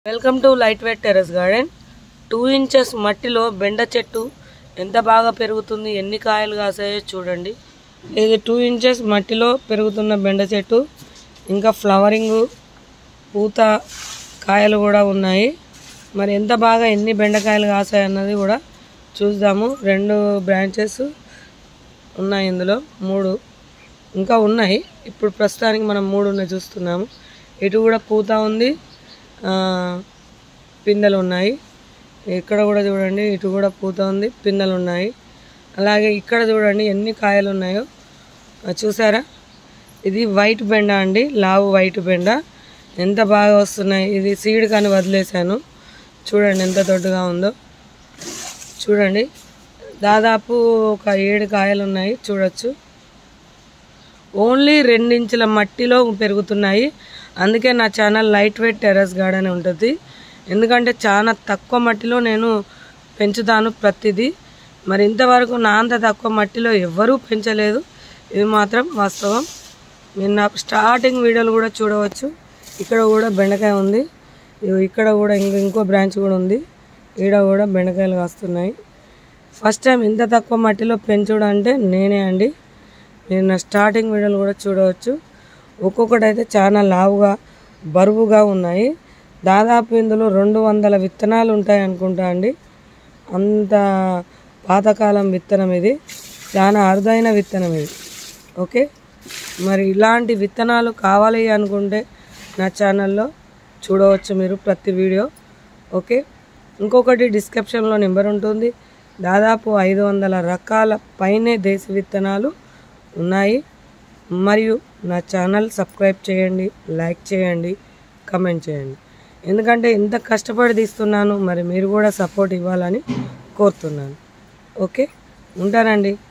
welcome to light weight terrace garden two inches మట్టిలో బెండ చెట్టు ఎంత బాగా పెరుగుతుంది ఎన్ని కాయలు కాసాయో చూడండి ఇది టూ ఇంచెస్ మట్టిలో పెరుగుతున్న బెండ చెట్టు ఇంకా ఫ్లవరింగ్ పూత కాయలు కూడా ఉన్నాయి మరి ఎంత బాగా ఎన్ని బెండకాయలు కాసాయి అన్నది కూడా చూద్దాము రెండు బ్రాంచెస్ ఉన్నాయి ఇందులో మూడు ఇంకా ఉన్నాయి ఇప్పుడు ప్రస్తుతానికి మనం మూడు ఉన్నాయి చూస్తున్నాము ఇటు కూడా పూత ఉంది ఆ, పిందెలు ఉన్నాయి ఇక్కడ కూడా చూడండి ఇటు కూడా పూత ఉంది పిందెలు ఉన్నాయి అలాగే ఇక్కడ చూడండి ఎన్ని కాయలు ఉన్నాయో ఆ, చూసారా ఇది వైట్ బెండ అండి లావు వైట్ బెండ ఎంత బాగా వస్తున్నాయి ఇది సీడ్ కానీ వదిలేశాను చూడండి ఎంత దొడ్డుగా ఉందో చూడండి దాదాపు ఒక ఏడు కాయలు ఉన్నాయి చూడొచ్చు ఓన్లీ రెండించుల మట్టిలో పెరుగుతున్నాయి అందుకే నా channel light weight terrace garden ఉంటుంది ఎందుకంటే చాలా తక్కువ మట్టిలో నేను పెంచుతాను ప్రతిదీ మరి ఇంతవరకు నా అంత తక్కువ మట్టిలో ఎవ్వరూ పెంచలేదు ఇది మాత్రం వాస్తవం మీరు నాకు స్టార్టింగ్ వీడియోలు కూడా చూడవచ్చు ఇక్కడ కూడా బెండకాయ ఉంది ఇగో ఇక్కడ కూడా ఇంకో ఇంకో బ్రాంచ్ కూడా ఉంది ఈడ కూడా బెండకాయలు కాస్తున్నాయి ఫస్ట్ టైం ఇంత తక్కువ మట్టిలో పెంచుడు అంటే నేనే అండి మీరు నా స్టార్టింగ్ వీడియోలు కూడా చూడవచ్చు ఒక్కొక్కటి అయితే చాలా లావుగా బరువుగా ఉన్నాయి దాదాపు ఇందులో రెండు వందల విత్తనాలు ఉంటాయి అనుకుంటా అండి అంత పాతకాలం విత్తనం ఇది చాలా అరుదైన విత్తనం ఇది ఓకే మరి ఇలాంటి విత్తనాలు కావాలి అనుకుంటే నా ఛానల్లో చూడవచ్చు మీరు ప్రతి వీడియో ఓకే ఇంకొకటి డిస్క్రిప్షన్లో నెంబర్ ఉంటుంది దాదాపు ఐదు వందల రకాల పైనే దేశ విత్తనాలు ఉన్నాయి మరియు నా ఛానల్ సబ్స్క్రైబ్ చేయండి లైక్ చేయండి కమెంట్ చేయండి ఎందుకంటే ఇంత కష్టపడి తీస్తున్నాను మరి మీరు కూడా సపోర్ట్ ఇవ్వాలని కోరుతున్నాను ఓకే ఉంటానండి